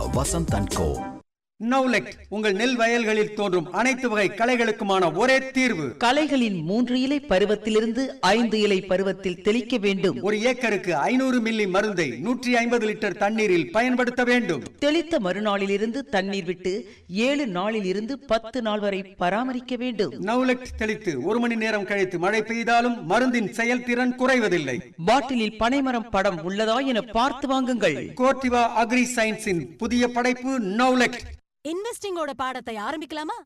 Vasanth and கோ நவுலெக் உங்கள் நெல் வயல்களில் தோன்றும் அனைத்து வகை களைகளுக்குமான ஒரே தீர்வு களைகளின் மூன்று இலை பருவத்திலிருந்து ஐந்து இலை பருவத்தில் தெளிக்க வேண்டும் ஒரு ஏக்கருக்கு ஐநூறு மில்லி மருந்தை நூற்றி ஐம்பது லிட்டர் தண்ணீரில் பயன்படுத்த வேண்டும் தெளித்த மறுநாளிலிருந்து தண்ணீர் விட்டு ஏழு நாளில் இருந்து பத்து நாள் வரை பராமரிக்க வேண்டும் நவுலெக் தெளித்து ஒரு மணி நேரம் கழித்து மழை பெய்தாலும் மருந்தின் செயல்திறன் குறைவதில்லை பாட்டிலில் பனைமரம் படம் உள்ளதா என பார்த்து வாங்குங்கள் கோர்டிவா அக்ரி சயின்ஸின் புதிய படைப்பு நவுலெக் இன்வெஸ்டிங்கோட பாடத்தை ஆரம்பிக்கலாமா